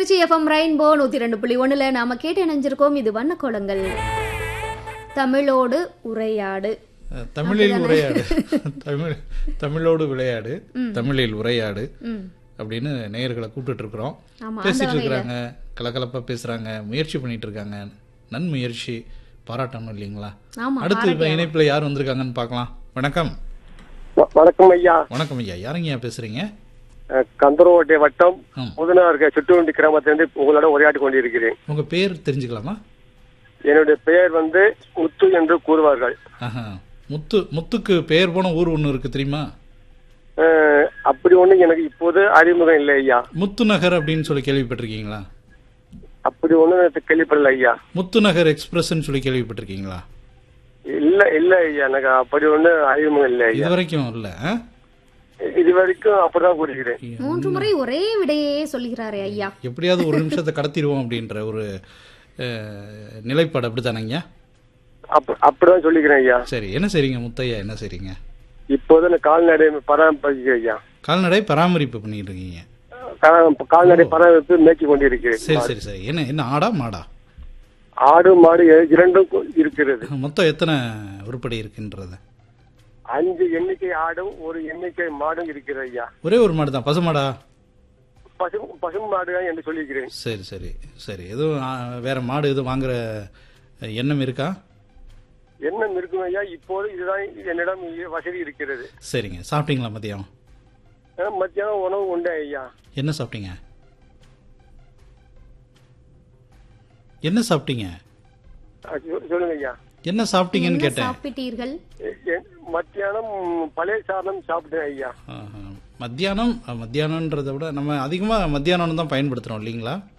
Trichy FM rainbow நூத்தி ரெண்டு புள்ளி ஒண்ணுல நாம கேட்டு இணைஞ்சிருக்கோம் இது வண்ண கோலங்கள் தமிழோடு உரையாடு அஹ், தமிழில் உரையாடு தமிழ் தமிழோடு விளையாடு தமிழில் உரையாடு ம் அப்படின்னு நேயர்களை கூப்பிட்டு இருக்கிறோம் ஆமா, பேசிட்டு இருக்கிறாங்க கலகலப்பா பேசுறாங்க முயற்சி பண்ணிட்டு இருக்காங்க நன்முயற்சி பாராட்டணும் இல்லைங்களா ஆமா அடுத்து இப்ப இணைப்புல யார் வந்திருக்காங்கன்னு பார்க்கலாம் வணக்கம் வ- வணக்கம் ஐயா வணக்கம் ஐயா யாருங்கய்யா பேசுறீங்க அஹ், கந்தரவோட்டை வட்டம் ம். புதுனார் சுட்டுவண்டி கிராமத்திலிருந்து உங்களோட உரையாடி கொண்டிருக்கிறேன் உங்க பேர் தெரிஞ்சுக்கலாமா என்னுடைய பெயர் வந்து முத்து என்று கூறுவார்கள் ஆஹா முத்து முத்துக்கு பெயர் போன ஊர் ஒன்று இருக்கு தெரியுமா அஹ், அப்படி ஒண்ணு எனக்கு இப்போது அறிமுகம் இல்லை ஐயா முத்து நகர் அப்படின்னு சொல்லி கேள்விப்பட்டிருக்கீங்களா அப்படி ஒண்ணு எனக்கு கேள்விப்படல ஐயா முத்து நகர் எக்ஸ்பிரஸ்ன்னு சொல்லி கேள்விப்பட்டிருக்கீங்களா இல்ல இல்ல ஐயா எனக்கு அப்படி ஒண்ணு அறிமுகம் இல்லை ஐயா இது வரைக்கும் இல்ல ஆ? இது வரைக்கும் அப்படிதான் கூறுகிறேன் மூன்று முறை ஒரே விடையே சொல்லுகிறாரே ஐயா எப்படியாவது ஒரு நிமிஷத்தை கடத்திடுவோம் அப்படின்ற ஒரு அஹ், நிலைப்பாடு அப்படித்தானங்க அப்ப அப்படிதான் சொல்லிக்கிறேன் ஐயா சரி என்ன செய்றீங்க முத்தையா என்ன செய்றீங்க இப்போது நான் கால்நடை பராமரிக்கிறேன் ஐயா கால்நடை பராமரிப்பு பண்ணிட்டு இருக்கீங்க கா- கால்நடை பராமரிப்பு மேய்ச்சி கொண்டிருக்கிறேன் சரி சரி சரி என்ன என்ன ஆடா மாடா ஆடு மாடு இரண்டும் கு- இருக்கிறது மொத்தம் எத்தனை உருப்படி இருக்குன்றது அஞ்சு எண்ணிக்கை ஆடும் ஒரு எண்ணிக்கை மாடும் இருக்கிறது ஐயா ஒரே ஒரு மாடு தான் பசுமாடா பசு பசும் மாடு தான் என்று சொல்லிக்கிறேன் சரி சரி சரி எதுவும் ஆ, வேற மாடு எதுவும் வாங்குற எண்ணம் இருக்கா என்ன இருக்கும் ஐயா இப்போது இதுதான் என்னிடம் இ- வசதி இருக்கிறது சரிங்க சாப்பிட்டீங்களா மதியம் அஹ் மத்தியானம் உணவு உண்டு ஐயா என்ன சாப்பிட்டீங்க என்ன சாப்பிட்டீங்க அஹ் சொ- சொல்லுங்க ஐயா என்ன சாப்பிட்டீங்கன்னு என்ன கேட்டேன் சாப்பிட்டீர்கள் எ- எ- மத்தியானம் பழைய சாதம் சாப்பிட்டேன் ஐயா ஆஹா. மத்தியானம் அஹ், மத்தியானம்ன்றதை விட நம்ம அதிகமாக மத்தியானம் தான் பயன்படுத்துகிறோம் இல்லைங்களா